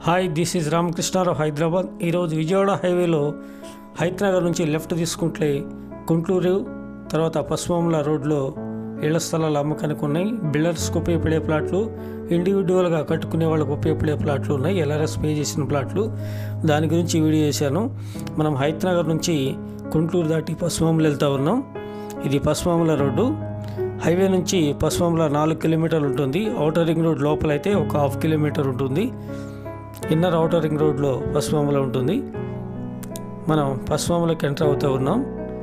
hi this is Ramakrishnarao Hyderabad ఈరోజు విజయవాడ హైవేలో హైదరాబాద్ నుంచి లెఫ్ట్ తీసుకుంటే గుంటూరు తర్వాత పశ్చిమల రోడ్లో ఇళ్ల స్థలాలు అమ్మకానికి ఉన్నాయి బిల్డర్స్కి ఉపయోగపడే ప్లాట్లు ఇండివిజువల్గా కట్టుకునే వాళ్ళకి ఉపయోగపడే ప్లాట్లు ఉన్నాయి ఎల్ఆర్ఎస్ పే చేసిన ప్లాట్లు దాని గురించి ఈ వీడియో చేశాను మనం హైదరాబాద్ నుంచి గుంటూరు దాటి పశ్చిమలు వెళ్తూ ఉన్నాం ఇది పశ్చిమల రోడ్డు హైవే నుంచి పశ్చిమల నాలుగు కిలోమీటర్లు ఉంటుంది ఔటర్ రింగ్ రోడ్ లోపల అయితే ఒక హాఫ్ కిలోమీటర్ ఉంటుంది ఇన్నర్ ఔటర్ రింగ్ రోడ్లో పశ్చిమలో ఉంటుంది మనం పశ్చిమలోకి ఎంటర్ అవుతూ ఉన్నాం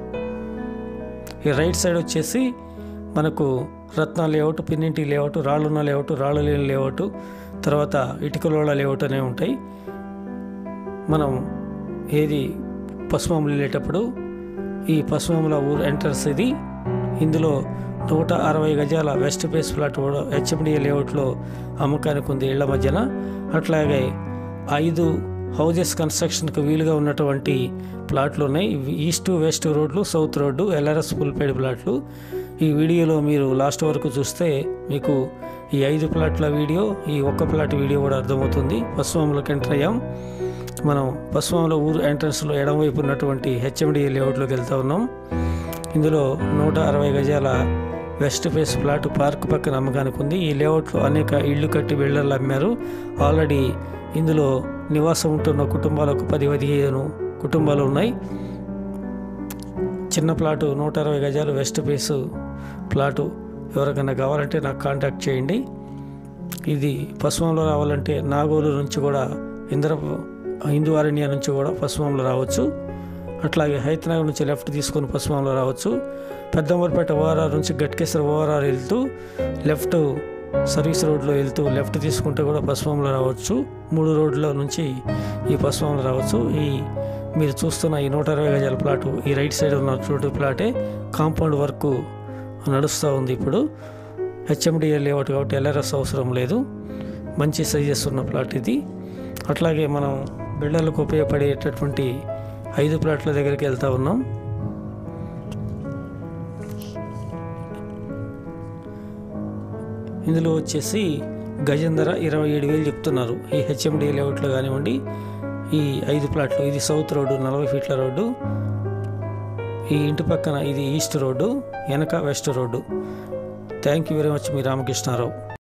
ఈ రైట్ సైడ్ వచ్చేసి మనకు రత్న లేఅవుట్ పిన్నింటి లేఅవుట్ రాళ్ళున్న లేఅవుట్ రాళ్ళు లేని లేఅవుట్ తర్వాత ఇటుకలోళ్ళ లేఅవుట్ అనేవి ఉంటాయి మనం ఏది పశ్చిమం వెళ్ళేటప్పుడు ఈ పశ్చిమల ఊరు ఎంట్రన్స్ ఇది ఇందులో నూట అరవై గజాల వెస్ట్ ఫేస్ ఫ్లాట్ కూడా హెచ్ఎండిఏ లేఅవుట్లో అమ్మకానికి ఉంది ఇళ్ల మధ్యన అట్లాగే ఐదు హౌజెస్ కన్స్ట్రక్షన్కి వీలుగా ఉన్నటువంటి ప్లాట్లు ఉన్నాయి ఇవి ఈస్ట్ వెస్ట్ రోడ్లు సౌత్ రోడ్డు ఎల్ఆర్ఎస్ ఫుల్పేడ్ ప్లాట్లు ఈ వీడియోలో మీరు లాస్ట్ వరకు చూస్తే మీకు ఈ ఐదు ప్లాట్ల వీడియో ఈ ఒక్క ప్లాట్ వీడియో కూడా అర్థమవుతుంది పశ్చిమంలోకి ఎంటర్ అయ్యాం మనం పశ్చిమంలో ఊరు ఎంట్రన్స్లో ఎడమవైపు ఉన్నటువంటి హెచ్ఎండిఏ లేఅవుట్లోకి వెళ్తా ఉన్నాం ఇందులో నూట అరవై గజాల వెస్ట్ ఫేస్ ప్లాట్ పార్క్ పక్కన అమ్మకానికి ఉంది ఈ లేఅవుట్లో అనేక ఇళ్ళు కట్టి బిల్డర్లు అమ్మారు ఆల్రెడీ ఇందులో నివాసం ఉంటున్న కుటుంబాలకు పది పదిహేను కుటుంబాలు ఉన్నాయి చిన్న ప్లాటు నూట అరవై గజాలు వెస్ట్ ఫేస్ ప్లాటు ఎవరికైనా కావాలంటే నాకు కాంటాక్ట్ చేయండి ఇది పశ్చిమంలో రావాలంటే నాగోలు నుంచి కూడా ఇంద్ర హిందూ అరణ్య నుంచి కూడా పశ్చిమంలో రావచ్చు అట్లాగే హైతనగర్ నుంచి లెఫ్ట్ తీసుకొని పశ్చిమంలో రావచ్చు పెద్దమూరిపేట ఓఆర్ఆర్ నుంచి గట్కేశ్వర ఓఆర్ఆర్ వెళ్తూ లెఫ్ట్ సర్వీస్ రోడ్లో వెళ్తూ లెఫ్ట్ తీసుకుంటే కూడా పశ్చిమంలో రావచ్చు మూడు రోడ్ల నుంచి ఈ పశ్చిమంలో రావచ్చు ఈ మీరు చూస్తున్న ఈ నూట అరవై గజాల ప్లాటు ఈ రైట్ సైడ్ ఉన్న చోటు ప్లాటే కాంపౌండ్ వర్క్ నడుస్తూ ఉంది ఇప్పుడు హెచ్ఎండిఏ లేఅవుట్ కాబట్టి ఎల్ఆర్ఎస్ అవసరం లేదు మంచి సైజెస్ ఉన్న ప్లాట్ ఇది అట్లాగే మనం బిల్డర్లకు ఉపయోగపడేటటువంటి ఐదు ప్లాట్ల దగ్గరికి వెళ్తా ఉన్నాం ఇందులో వచ్చేసి గజం ధర ఇరవై ఏడు వేలు చెప్తున్నారు ఈ హెచ్ఎండి లేఅవుట్లో కానివ్వండి ఈ ఐదు ప్లాట్లు ఇది సౌత్ రోడ్డు నలభై ఫీట్ల రోడ్డు ఈ ఇంటి పక్కన ఇది ఈస్ట్ రోడ్డు వెనక వెస్ట్ రోడ్డు థ్యాంక్ యూ వెరీ మచ్ మీ రామకృష్ణారావు